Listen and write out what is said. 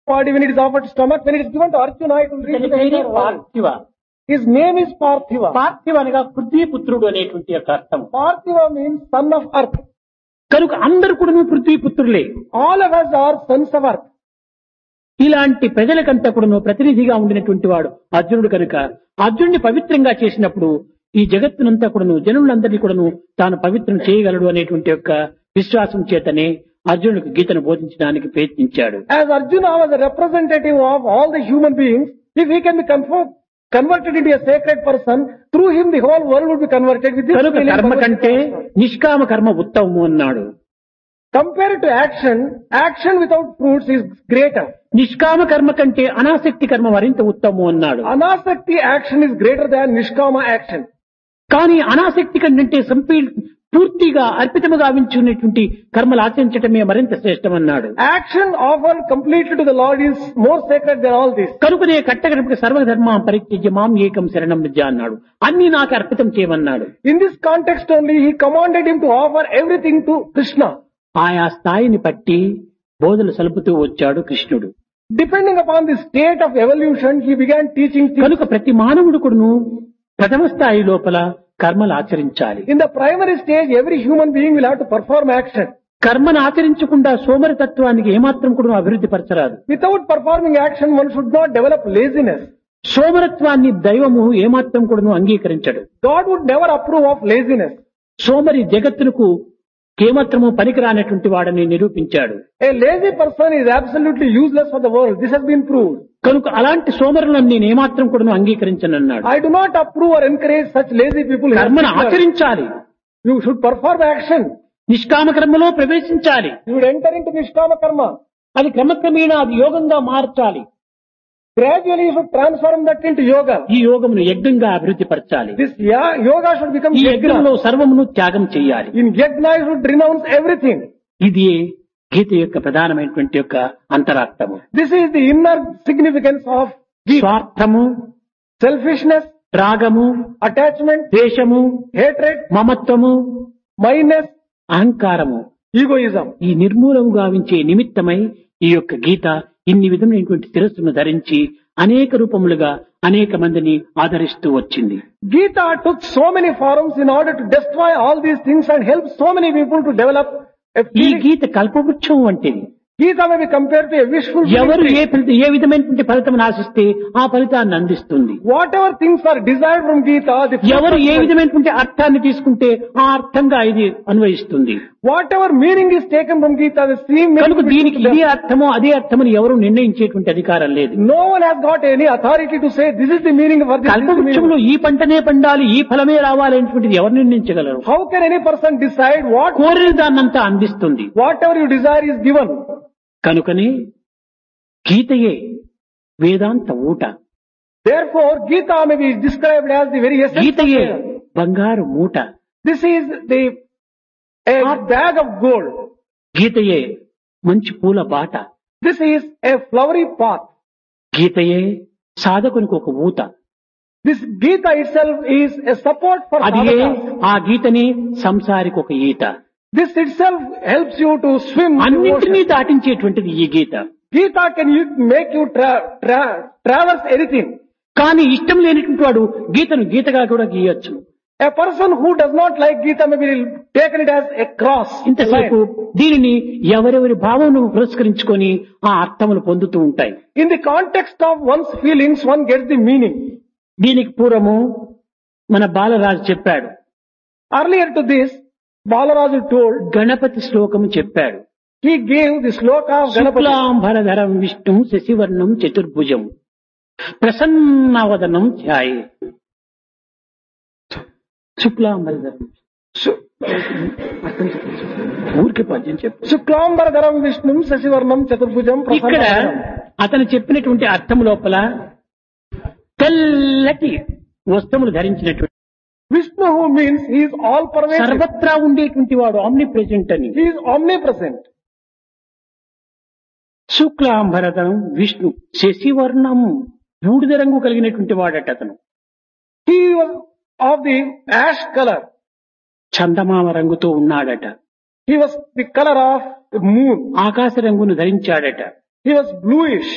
body when it is offered to stomach, when it is given to Arjuna, it will reach ఇతని the పేరే entire world. పార్థివ His name is Parthiva. పార్థివ అనగా పృథ్వీపుత్రుడు అనేటువంటి యొక్క అర్థం Parthiva means son of earth. కనుక అందరు కూడా పృథ్వీపుత్రులే All of us are sons of earth. ఇలాంటి ప్రజలకంతా కూడాను ప్రతినిధిగా ఉండినటువంటి వాడు అర్జునుడు కనుక అర్జునుడిని పవిత్రంగా చేసినప్పుడు ఈ జగత్తునంతా కూడాను జనులందరినీ కూడాను తాను పవిత్రం చేయగలడు అనేటువంటి యొక్క విశ్వాసం చేతనే అర్జునుడికి గీతను బోధించడానికి ప్రయత్నించాడు As Arjuna was a representative of all the human beings, if he can be confer- converted into a sacred person, through him the whole world would be converted with this కనుక feeling. కర్మ కంటే నిష్కామ కర్మ ఉత్తమము అన్నాడు Compared to action, action without fruits is greater. నిష్కామ కర్మ కంటే అనాసక్తి కర్మ మరింత ఉత్తమము అన్నాడు Anasakti action is greater than Nishkama action. కానీ అనాసక్తి కంటే సంపీ పూర్తిగా అర్పితముగా వించున్నటువంటి కర్మలు ఆచరించటమే మరింత శ్రేష్టమన్నాడు Action offered completely to the Lord is more sacred than all this. కనుకనే కట్టగడపకి సర్వధర్మం పరిత్యజ్య మాం ఏకం శరణం విద్య అన్నాడు అన్ని నాకు అర్పితం చేయమన్నాడు In this context only, he commanded him to offer everything to Krishna. ఆయా స్థాయిని పట్టి బోధలు సలుపుతూ వచ్చాడు కృష్ణుడు Depending upon the state of evolution, he began teaching things. కనుక ప్రతి మానవుడు కూడాను ప్రథమ స్థాయి లోపల కర్మలు ఆచరించాలి In the primary stage, every human being will have to perform action. కర్మను ఆచరించకుండా సోమరితత్వానికి ఏమాత్రం కూడా అభివృద్ధి పరచరాదు Without performing action, one should not develop laziness. సోమరత్వాన్ని దైవము ఏమాత్రం కూడాను అంగీకరించడు God would never approve of laziness. సోమరి జగత్తునకు కేమాత్రము పనికిరానటువంటి వాడని నిరూపించాడు A lazy person is absolutely useless for the world. This has been proved. కనుక అలాంటి సోమరులను నేను ఏమాత్రం కూడా అంగీకరించనన్నాడు I do not approve or encourage such lazy people. కర్మను ఆచరించాలి You should perform action. నిష్కామ కర్మలో ప్రవేశించాలి You should enter into Nishkama Karma. అది క్రమక్రమేణా అది యోగంగా మార్చాలి Gradually you should transform that into yoga. ఈ యోగమును యజ్ఞంగా అభివృద్ధి పరచాలి This ya- yoga should become ఈ యజ్ఞంలో yajna. సర్వమును త్యాగం చేయాలి In yajna you should renounce everything. ఇది గీత యొక్క ప్రధానమైనటువంటి యొక్క అంతరార్థము This is the inner significance of Gita. స్వార్థము Selfishness, రాగము attachment, ద్వేషము hatred, మమత్వము mindness, అహంకారము egoism. ఈ నిర్మూలము గావించే నిమిత్తమై ఈ యొక్క గీత ఇన్ని విధమైనటువంటి శిరస్సును ధరించి అనేక రూపములుగా అనేక మందిని ఆదరిస్తూ వచ్చింది Gita took so many forms in order to destroy all these things and help so many people to develop a ఈ feeling. గీత కల్పవృక్షం వంటిది Gita may be compared to a wishful ఎవరు ఏ thinking. ఫలిత ఏ విధమైనటువంటి ఫలితం ఆశిస్తే ఆ ఫలితాన్ని అందిస్తుంది Whatever things are desired from Gita, the fruit ఎవరు ఏ of- విధమైనటువంటి అర్థాన్ని తీసుకుంటే ఆ అర్థంగా ఇది అన్వయిస్తుంది whatever meaning is taken from Gita, the same meaning. కనుక will be దీనికి to them. ఇదే అర్థమో అదే అర్థమని ఎవరు నిర్ణయించేటువంటి అధికారం లేదు No one has got any authority to say this is the meaning of this. this is the meaning. కల్పవృక్షంలో ఈ పంటనే పండాలి ఈ ఫలమే రావాలి అనేటువంటిది ఎవరు నిర్ణయించగలరు How can any person decide what కోరిన దాన్నంతా అందిస్తుంది whatever you desire is given? కనుకనే గీతయే వేదాంత ఊట Therefore, Gita may be described as the very essence. of గీతయే Vedanta. బంగారు మూట This is the a bag of gold. గీతయే మంచి పూల బాట This is a flowery path. గీతయే సాధకునికి ఒక ఊత This Gita itself is a support for అది sadhakas. ఆ గీతని సంసారికి ఒక ఈత This itself helps you to swim. in the అన్నింటినీ ocean. దాటించేటువంటిది ఈ గీత Gita can you make you tra- tra- traverse anything. కానీ ఇష్టం లేనటువంటి వాడు గీతను గీతగా కూడా గీయొచ్చు A person who does not like Gita may be taken it as a cross. a ఇంతసేపు line. దీనిని ఎవరెవరి భావమును పురస్కరించుకొని ఆ అర్థములు పొందుతూ ఉంటాయి In the context of one's feelings, one gets the meaning. దీనికి పూర్వము మన బాలరాజు చెప్పాడు Earlier to this, Balaraju told, Ganapati శ్లోకము చెప్పాడు he gave the sloka of Ganapati. శుక్లాంబరధరం విష్ణు శశివర్ణం చతుర్భుజం ప్రసన్నవదనం ధ్యాయే శుక్లాంబరధరం Su- ఊరికి పద్యం చెప్పు శుక్లాంబరధరం విష్ణుం శశివర్ణం చతుర్భుజం ఇక్కడ ప్రసన్నవదనం. అతను చెప్పినటువంటి అర్థం లోపల తెల్లటి వస్త్రములు ధరించినటువంటి Vishnu who means he is all pervasive. సర్వత్రా ఉండేటువంటి వాడు ఆమ్ని ప్రెజెంట్ అని He is omnipresent. శుక్లాంబరధం విష్ణు శశివర్ణం బూడిద రంగు కలిగినటువంటి వాడట అతను He was of the ash color. చందమామ రంగుతో ఉన్నాడట He was the color of the moon. ఆకాశ రంగును ధరించాడట He was bluish.